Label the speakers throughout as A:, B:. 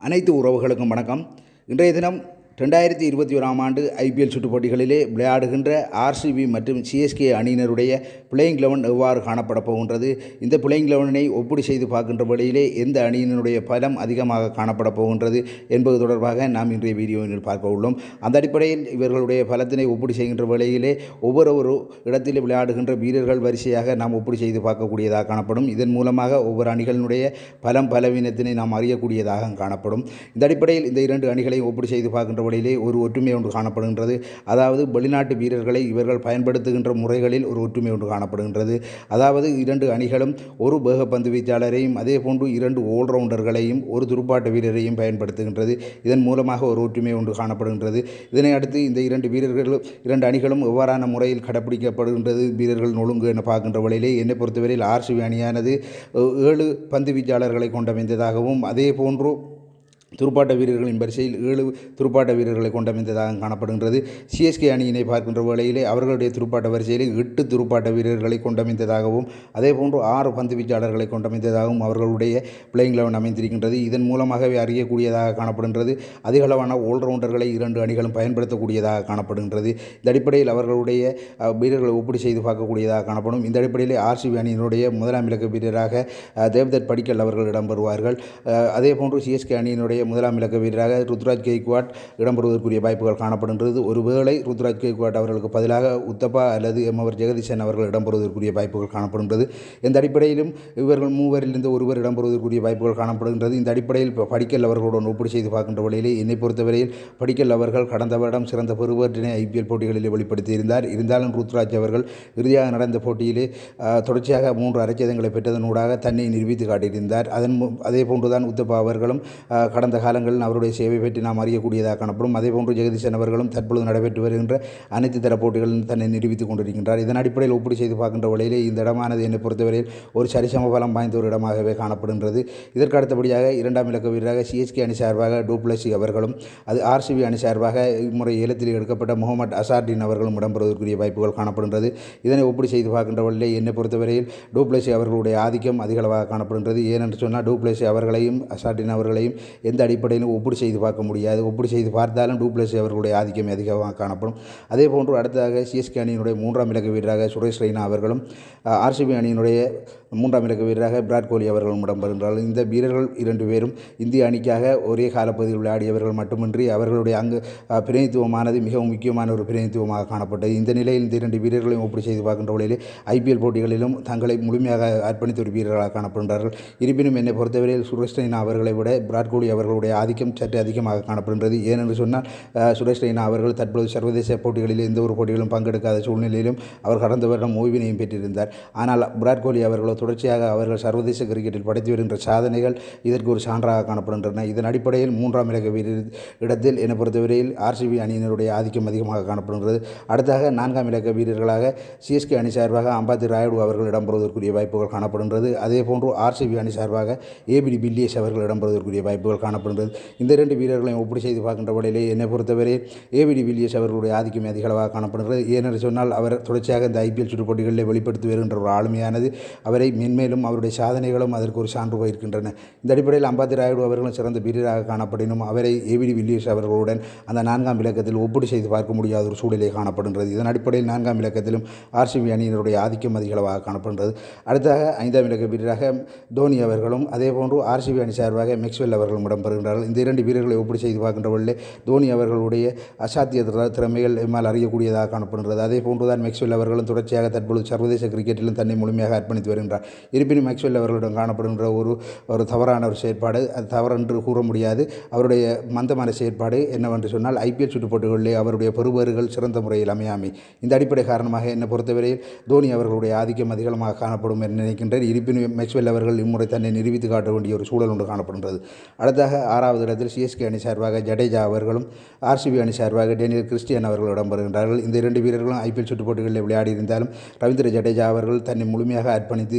A: அனைத்து உறவுகளுக்கும் வணக்கம் இன்றைய தினம் ரெண்டாயிரத்தி இருபத்தி ஓராம் ஆண்டு ஐபிஎல் சுற்றுப் போட்டிகளிலே விளையாடுகின்ற ஆர்சிபி மற்றும் சிஎஸ்கே அணியினருடைய பிளேயிங் லெவன் எவ்வாறு காணப்பட போகின்றது இந்த பிளேயிங் லெவனை ஒப்பீடு செய்து பார்க்கின்ற வழியிலே எந்த அணியினருடைய பலம் அதிகமாக காணப்பட போகின்றது என்பது தொடர்பாக நாம் இன்றைய வீடியோவில் பார்க்க உள்ளோம் அந்த அடிப்படையில் இவர்களுடைய பலத்தினை ஒப்பீடு செய்கின்ற வேளையிலே ஒவ்வொரு ஒரு இடத்தில் விளையாடுகின்ற வீரர்கள் வரிசையாக நாம் ஒப்பீடு செய்து பார்க்கக்கூடியதாக காணப்படும் இதன் மூலமாக ஒவ்வொரு அணிகளினுடைய பலம் பலவீனத்தினை நாம் அறியக்கூடியதாக காணப்படும் இந்த அடிப்படையில் இந்த இரண்டு அணிகளையும் ஒப்பீடு செய்து பார்க்கின்ற வழியிலே ஒரு ஒற்றுமை ஒன்று காணப்படுகின்றது அதாவது வெளிநாட்டு வீரர்களை இவர்கள் பயன்படுத்துகின்ற முறைகளில் ஒரு ஒற்றுமை ஒன்று காணப்படுகின்றது அதாவது இரண்டு அணிகளும் ஒரு வேகப்பந்து வீச்சாளரையும் அதே போன்று இரண்டு ஆல்ரவுண்டர்களையும் ஒரு துடுப்பாட்ட வீரரையும் பயன்படுத்துகின்றது இதன் மூலமாக ஒரு ஒற்றுமை ஒன்று காணப்படுகின்றது இதனை அடுத்து இந்த இரண்டு வீரர்களும் இரண்டு அணிகளும் எவ்வாறான முறையில் கடைப்பிடிக்கப்படுகின்றது வீரர்கள் ஒழுங்கு என பார்க்கின்ற வழியிலே என்னை பொறுத்தவரையில் ஆர்சிபி அணியானது அஹ், ஏழு பந்து வீச்சாளர்களை கொண்டமைந்ததாகவும் அதே போன்று துடுப்பாட்ட வீரர்களின் வரிசையில் ஏழு துடுப்பாட்ட வீரர்களை கொண்டமைந்ததாக காணப்படுகின்றது சிஎஸ்கே அணியினை பார்க்கின்ற வேளையிலே அவர்களுடைய துடுப்பாட்ட வரிசையில் எட்டு துடுப்பாட்ட வீரர்களை கொண்டமைந்ததாகவும் அதே போன்று ஆறு பந்து வீச்சாளர்களை கொண்டமைந்ததாகவும் அவர்களுடைய பிளேயிங் லெவன் அமைந்திருக்கின்றது இதன் மூலமாகவே அறியக்கூடியதாக காணப்படுகின்றது அதிகளவான ஆல்ரவுண்டர்களை இரண்டு அணிகளும் பயன்படுத்தக்கூடியதாக காணப்படுகின்றது இந்த அடிப்படையில் அவர்களுடைய அஹ், வீரர்களை ஒப்பீடு செய்து பார்க்கக்கூடியதாக காணப்படும் இந்த அடிப்படையில் ஆர்சிபி அணியினுடைய முதலாம் இலக்க வீரராக அஹ், தேவ்தத் படிக்கல் அவர்கள் இடம்பெறுவார்கள் அஹ், அதே போன்று சிஎஸ்கே அணியினுடைய முதலாம் இலக்க வீரராக ருத்ராஜ் கெய்க்வாட் இடம்பெறுவதற்குரிய வாய்ப்புகள் காணப்படுகின்றது ஒருவேளை ருத்ராஜ் கெய்க்வாட் அவர்களுக்கு பதிலாக உத்தப்பா அல்லது எம்எவர் ஜெகதீசன் அவர்கள் இடம்பெறுவதற்குரிய வாய்ப்புகள் காணப்படுகின்றது இந்த அடிப்படையிலும் இவர்கள் மூவரிலிருந்து ஒருவர் இடம்பெறுவதற்குரிய வாய்ப்புகள் காணப்படுகின்றது இந்த அடிப்படையில் இப்போ படிக்கல் அவர்களுடன் ஒப்பீடு செய்து பார்க்கின்ற வழியிலே என்னை பொறுத்தவரையில் படிக்கல் அவர்கள் கடந்த வருடம் சிறந்த பெறுவற்றினை ஐபிஎல் போட்டிகளிலே வெளிப்படுத்தியிருந்தார் இருந்தாலும் ருத்ராஜ் அவர்கள் இறுதியாக நடந்த போட்டியிலே ஆஹ், தொடர்ச்சியாக மூன்று அரைச்சதங்களை பெற்றதனூடாக தன்னை நிரூபித்து காட்டியிருந்தார் அதன் மு- அதே போன்றுதான் உத்தப்பா அவர்களும் ஆஹ், கடந்த காலங்களில் அவருடைய சேவை பற்றி நாம் அறியக்கூடியதாக காணப்படும் அதே போன்று ஜெகதீசன் அவர்களும் தற்பொழுது நடைபெற்று வருகின்ற அனைத்து தர போட்டிகளிலும் தன்னை நிரூபித்துக் கொண்டிருக்கின்றார் இதன் அடிப்படையில் ஒப்பீடு செய்து பார்க்கின்ற வழியிலே இந்த இடமானது என்னை பொறுத்தவரையில் ஒரு சரிசம பலம் வாய்ந்த ஒரு இடமாகவே காணப்படுகின்றது இதற்கு அடுத்தபடியாக இரண்டாம் இலக்க வீரராக சிஎஸ்கே அணி சார்பாக டூப்ளசி அவர்களும் அது ஆர்சிபி அணி சார்பாக இம்முறை ஏலத்தில் எடுக்கப்பட்ட முகமது அசார்டின் அவர்களும் இடம்பெறுவதற்குரிய வாய்ப்புகள் காணப்படுகின்றது இதனை ஒப்பீடு செய்து பார்க்கின்ற வழியிலே என்னை பொறுத்தவரையில் டூப்ளசி அவர்களுடைய ஆதிக்கம் அதிகளவாக காணப்படுகின்றது ஏனென்று சொன்னால் டூப்ளசி அவர்களையும் அசார்டின் அவர்களையும் எந்த அடிப்படையிலும் ஒப்பீடு செய்து பார்க்க முடியாது ஒப்பீடு செய்து பார்த்தாலும் டூப்ளசி அவர்களுடைய ஆதிக்கம் அதிகமாக காணப்படும் அதே போன்று அடுத்ததாக சிஎஸ்கே அணியினுடைய மூன்றாம் இலக்க வீரராக சுரேஷ் ரெய்னா அவர்களும் ஆர்சிபி அணியினுடைய மூன்றாம் இலக்க வீரராக விராட் கோலி அவர்களும் இடம்பெறுகின்றார்கள் இந்த வீரர்கள் இரண்டு பேரும் இந்திய அணிக்காக ஒரே காலப்பகுதியில் விளையாடியவர்கள் மட்டுமின்றி அவர்களுடைய அங்கு அஹ், பிரதிநிதித்துவமானது மிகவும் முக்கியமான ஒரு பிரதிநிதித்துவமாக காணப்பட்டது இந்த நிலையில் இந்த இரண்டு வீரர்களையும் ஒப்பீடு செய்து பார்க்கின்ற வழியிலே ஐபிஎல் போட்டிகளிலும் தங்களை முழுமையாக அர்ப்பணித்த ஒரு வீரர்களாக காணப்படுகிறார்கள் இருப்பினும் என்னை பொறுத்தவரையில் சுரேஷ் ரெய்னா அவர்களை விட விராட் கோலி அவர்களுடைய ஆதிக்கம் சற்று அதிகமாக காணப்படுகின்றது ஏனென்று சொன்னால் அஹ், சுரேஷ் ரெய்னா அவர்கள் தற்பொழுது சர்வதேச போட்டிகளில் எந்த ஒரு போட்டிகளும் பங்கெடுக்காத சூழ்நிலையிலும் அவர் கடந்த வருடம் ஓய்வினையும் பெற்றிருந்தார் ஆனால் விராட் கோலி அவர்களோ தொடர்ச்சியாக அவர்கள் சர்வதேச கிரிக்கெட்டில் படைத்து வருகின்ற சாதனைகள் இதற்கு ஒரு சான்றாக காணப்படுகின்றன இதன் அடிப்படையில் மூன்றாம் இலக்க வீரர் இடத்தில் என்னை பொறுத்தவரையில் ஆர்சிபி அணியினருடைய ஆதிக்கம் அதிகமாக காணப்படுகிறது அடுத்தாக நான்காம் இலக்க வீரர்களாக சிஎஸ்கே அணி சார்பாக அம்பாத்தி ராயுடு அவர்கள் இடம்பெறுவதற்குரிய வாய்ப்புகள் காணப்படுகின்றது அதே போன்று ஆர்சிபி அணி சார்பாக ஏபிடி பில்லியஸ் அவர்கள் இடம்பெறுவதற்குரிய வாய்ப்புகள் காணப்படுகின்றது இந்த இரண்டு வீரர்களையும் ஒப்பீடு செய்து பார்க்கின்ற வழியிலே என்னை பொறுத்தவரை ஏபிடி வில்லியஸ் அவர்களுடைய ஆதிக்கம் அதிகளவாக காணப்படுகிறது ஏனென்று சொன்னால் அவர் தொடர்ச்சியாக இந்த ஐபிஎல் சுற்றுப் போட்டிகளில் வெளிப்படுத்தி வருகின்ற ஒரு ஆளுமையானது அவரை மென்மேலும் அவருடைய சாதனைகளும் அதற்கு ஒரு சான்று இருக்கின்றன இந்த அடிப்படையில் அம்பாத்தி ராயுடு அவர்களும் சிறந்த வீரராக காணப்படினும் அவரை ஏபிடி வில்லியஸ் அவர்களுடன் அந்த நான்காம் இலக்கத்தில் ஒப்பீடு செய்து பார்க்க முடியாத ஒரு சூழ்நிலை காணப்படுகின்றது இதன் அடிப்படையில் நான்காம் இலக்கத்திலும் ஆர்சிபி அணியினருடைய ஆதிக்கம் அதிகளவாக காணப்படுகிறது அடுத்ததாக ஐந்தாம் இலக்க வீரராக தோனி அவர்களும் அதே போன்று ஆர்சிபி அணி சார்பாக மெக்ஸ்வெல் அவர்களும் இடம்பெறுகின்றார்கள் இந்த இரண்டு வீரர்களை ஒப்பீடு செய்து பார்க்கின்ற வழியிலே தோனி அவர்களுடைய அசாத்திய திற- திறமைகள் எம்மால் அறியக்கூடியதாக காணப்படுகிறது அதே போன்றுதான் மெக்ஸ்வெல் அவர்களும் தொடர்ச்சியாக தற்பொழுது சர்வதேச கிரிக்கெட்டிலும் தன்னை முழுமையாக அர்ப்பணித்து வருகின்றார் இருப்பினும் மேக்ஸ்வெல் அவர்களிடம் காணப்படுகின்ற ஒரு ஒரு தவறான ஒரு செயற்பாடு அது தவறென்று கூற முடியாது அவருடைய மந்தமான செயற்பாடு என்னவென்று சொன்னால் ஐபிஎல் சுற்றுப் போட்டிகளிலே அவருடைய பெறுபேறுகள் சிறந்த முறையில் அமையாமை இந்த அடிப்படை காரணமாக என்னை பொறுத்தவரையில் தோனி அவர்களுடைய ஆதிக்கம் அதிகமாக காணப்படும் என்று நினைக்கின்றேன் இருப்பினும் மேக்ஸ்வெல் அவர்கள் இம்முறை தன்னை நிரூபித்து காட்ட வேண்டிய ஒரு சூழல் ஒன்று காணப்படுகின்றது அடுத்தாக ஆறாவது இடத்தில் சிஎஸ்கே அணி சார்பாக ஜடேஜா அவர்களும் ஆர்சிபி அணி சார்பாக டேனியல் கிறிஸ்டியன் அவர்கள் இடம்பெறுகின்றார்கள் இந்த இரண்டு வீரர்களும் ஐபிஎல் சுற்றுப் போட்டிகளில் விளையாடி இருந்தாலும் ரவீந்திர ஜடேஜா அவர்கள் தன்னை முழுமையாக அர்ப்பணித்து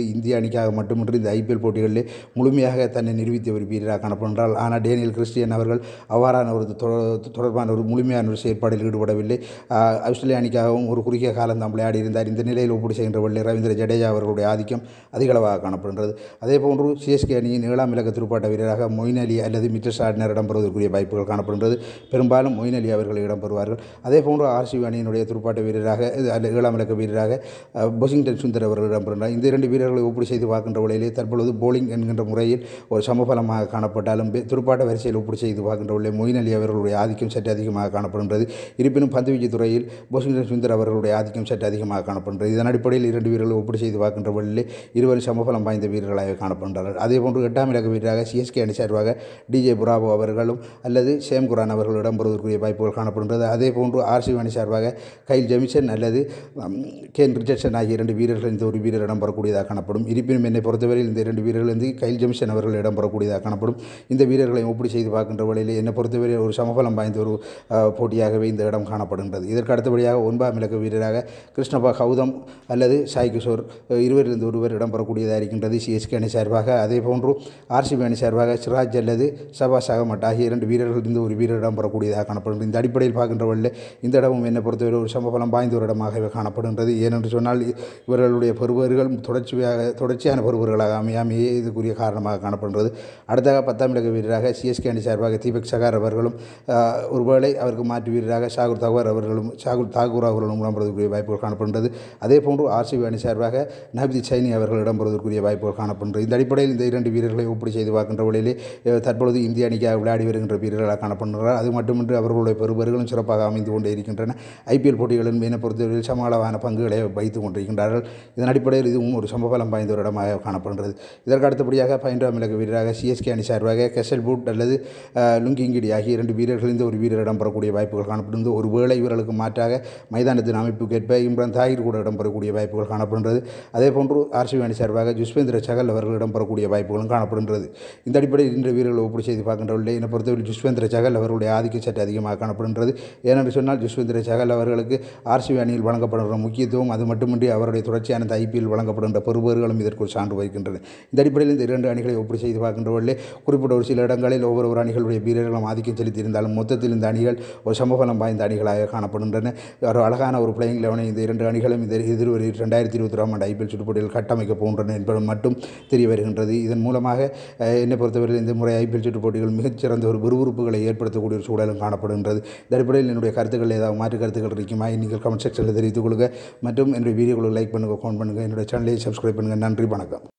A: இந்திய அணிக்காக மட்டுமின்றி இந்த ஐபிஎல் போட்டிகளிலே முழுமையாக தன்னை நிரூபித்த ஒரு வீரராக காணப்படுகிறார் ஆனால் டேனியல் கிறிஸ்டியன் அவர்கள் அவ்வாறான ஒரு தொ- தொடர்பான ஒரு முழுமையான ஒரு செயற்பாடில் ஈடுபடவில்லை ஆஹ் ஆஸ்திரேலிய அணிக்காகவும் ஒரு குறுகிய காலம் தான் விளையாடி இருந்தார் இந்த நிலையில் ஒப்பீடு செய்கின்ற வெள்ளை ரவீந்திர ஜடேஜா அவர்களுடைய ஆதிக்கம் அதிகளவாக காணப்படுகிறது அதே போன்று சிஎஸ்கே அணியின் ஏழாம் இலக்க துடுப்பாட்ட வீரராக மொயின் அலி அல்லது மிச்சர் ஷாட்னர் இடம்பெறுவதற்குரிய வாய்ப்புகள் காணப்படுகிறது பெரும்பாலும் மொயின் அலி அவர்கள் இடம்பெறுவார்கள் அதே போன்று ஆர்சிபி அணியினுடைய துடுப்பாட்ட வீரராக இது அல்ல ஏழாம் இலக்க வீரராக அஹ், பொசிங்டன் சுந்தர் அவர்கள் இடம்பெறுகிறார் இந்த இரண்டு வீரர்களை ஒப்பீடு செய்து பார்க்கின்ற வேளையிலே தற்பொழுது போலிங் என்கின்ற முறையில் ஒரு சமபலமாக காணப்பட்டாலும் பெ- துடுப்பாட்ட வரிசையில் ஒப்பீடு செய்து பார்க்கின்ற வேளை மொயின் அலி அவர்களுடைய ஆதிக்கம் சற்று அதிகமாக காணப்படுகின்றது இருப்பினும் பந்துவீச்சு துறையில் பொசிங்டன் சுந்தர் அவர்களுடைய ஆதிக்கம் சற்று அதிகமாக காணப்படுகிறது இதன் அடிப்படையில் இரண்டு வீரர்களை ஒப்பீடு செய்து பார்க்கின்ற வேளையிலே இருவரும் சமபலம் வாய்ந்த வீரர்களாக காணப்படுகிறார்கள் அதே போன்று எட்டாம் இலக்க வீரராக சிஎஸ்கே அணி சார்பாக டிஜே புராவோ அவர்களும் அல்லது ஷேம் குரான் அவர்கள் இடம்பெறுவதற்குரிய வாய்ப்புகள் காணப்படுகின்றது அதே போன்று ஆர்சிபி அணி சார்பாக கைல் ஜெமிசன் அல்லது ம், கேன் ரிச்சர்ட்சன் ஆகிய இரண்டு வீரர்கள் இந்த ஒரு வீரர் இடம்பெறக்கூடியதாக காணப்படும் இருப்பினும் என்னை பொறுத்தவரையில் இந்த இரண்டு வீரர்கள் வந்து கைல் ஜெமிசன் அவர்கள் இடம்பெறக்கூடியதாக காணப்படும் இந்த வீரர்களை ஒப்பீடு செய்து பார்க்கின்ற வேளையில் என்னை பொறுத்தவரை ஒரு சமபலம் வாய்ந்த ஒரு அஹ், போட்டியாகவே இந்த இடம் காணப்படுகின்றது இதற்கு அடுத்தபடியாக ஒன்பதாம் இலக்க வீரராக கிருஷ்ணபா கௌதம் அல்லது சாய் கிஷோர் அஹ், இருவரிலிருந்து ஒருவர் இடம்பெறக்கூடியதாக இருக்கின்றது சிஎஸ்கே அணி சார்பாக அதே போன்று ஆர்சிபி அணி சார்பாக சிராஜ் அல்லது சபாஸ் அகமட் ஆகிய இரண்டு வீரர்கள் இருந்து ஒரு வீரர் இடம்பெறக்கூடியதாக காணப்படுகிறது இந்த அடிப்படையில் பார்க்கின்ற வேளையில் இந்த இடமும் என்னை பொறுத்தவரை ஒரு சமபலம் வாய்ந்த ஒரு இடமாகவே காணப்படுகின்றது ஏனென்று சொன்னால் இ- இவர்களுடைய பெறுவர்கள் தொடர்ச்சியாக தொடர்ச்சியான பெறுவர்களாக அமையாமையே இதுக்குரிய காரணமாக காணப்படுகிறது அடுத்ததாக பத்தாம் இலக்க வீரராக சிஎஸ்கே அணி சார்பாக தீபக் சகார் அவர்களும் ஆஹ், ஒருவேளை அவருக்கு மாற்று வீரராக ஷாகுல் தகவர் அவர்களும் ஷாகுல் தாக்கூர் அவர்களும் இடம்பெறுவதற்குரிய வாய்ப்புகள் காணப்படுகின்றது அதே போன்று ஆர்சிபி அணி சார்பாக நபிதி சைனி அவர்கள் இடம்பெறுவதற்குரிய வாய்ப்புகள் காணப்படுகின்றது இந்த அடிப்படையில் இந்த இரண்டு வீரர்களை ஒப்பீடு செய்து பார்க்கின்ற வேளையிலே அஹ், தற்பொழுது இந்திய அணிக்காக விளையாடி வருகின்ற வீரர்களாக காணப்படுகிறார் அது மட்டுமின்றி அவர்களுடைய பெறுபர்களும் சிறப்பாக அமைந்து கொண்டே இருக்கின்றன ஐபிஎல் போட்டிகளின் மீனை பொறுத்தவரையில் சமாளமான பங்குகளை வைத்துக் கொண்டிருக்கின்றார்கள் இதன் அடிப்படையில் இதுவும் ஒரு சம்பவலம் வாய்ந்த ஒரு இடமாக காணப்படுகிறது இதற்கு அடுத்தபடியாக பதினொன்றாம் இலக்க வீரராக சிஎஸ்கே அணி சார்பாக கெசல் பூட் அல்லது அஹ், லுங்கிங்கிடி ஆகிய இரண்டு வீரர்கள் இந்த ஒரு வீரர் இடம்பெறக்கூடிய வாய்ப்புகள் காணப்படுகிறது ஒருவேளை இவர்களுக்கு மாற்றாக மைதானத்தின் அமைப்புக்கேற்ப இம்ரான் தாகிர் கூட இடம்பெறக்கூடிய வாய்ப்புகள் காணப்படுகிறது அதே போன்று ஆர்சிபி அணி சார்பாக ஜுஸ்வேந்திர சகல் அவர்கள் இடம்பெறக்கூடிய வாய்ப்புகளும் காணப்படுகின்றது இந்த அடிப்படையில் இன்று வீரர்களை ஒப்பீடு செய்து பார்க்கின்றவர்களே என்னை பொறுத்தவரை ஜுஸ்வேந்திர சகல் அவர்களுடைய ஆதிக்கம் சற்று அதிகமாக காணப்படுகின்றது ஏனென்று சொன்னால் ஜுஸ்வேந்திர சகல் அவர்களுக்கு ஆர்சிபி அணியில் வழங்கப்படுகிற முக்கியத்துவம் அது மட்டுமின்றி அவருடைய தொடர்ச்சியான இந்த ஐபிஎல் வழங்கப்படுகின்ற பெறுபேறுகளும் இதற்கு ஒரு சான்று வைக்கின்றன இந்த அடிப்படையில் இந்த இரண்டு அணிகளை ஒப்பீடு செய்து பார்க்கின்றவர்களே குறிப்பிட்ட ஒரு சில இடங்களில் ஒவ்வொரு ஒரு அணிகளுடைய வீரர்களும் ஆதிக்கம் செலுத்தியிருந்தாலும் மொத்தத்தில் இந்த அணிகள் ஒரு சமபலம் வாய்ந்த அணிகளாக காணப்படுகின்றன ஒரு அழகான ஒரு பிளேயிங் லெவனை இந்த இரண்டு அணிகளும் இந்த எதிர்வரி ரெண்டாயிரத்தி இருபத்தி ஆண்டு ஐபிஎல் சுற்றுப்போட்டியில் கட்டமைக்க போகின்றன என்பது மட்டும் தெரிய வருகின்றது இதன் மூலமாக அஹ், என்னை பொறுத்தவரையில் இந்த முறை ஐபிஎல் சுற்றுப்போட்டிகள் மிகச்சிறந்த ஒரு விறுவிறுப்புகளை ஏற்படுத்தக்கூடிய ஒரு சூழலும் காணப்படுகின்றது இந்த அடிப்படையில் என்னுடைய கருத்துக்கள் ஏதாவது மாற்று கருத்துக்கள் இருக்குமா நீங்கள் கமெண்ட் செக்ஷனில் தெரிவித்துக் கொள்ளுங்கள் மற்றும் என்னுடைய வீடியோகளை லைக் பண்ணுங்கள் கமெண்ட் பண்ணுங்கள் என்னுடைய சேனலை சப்ஸ்கிரைப் பண்ணுங்கள் நன்றி வணக்கம்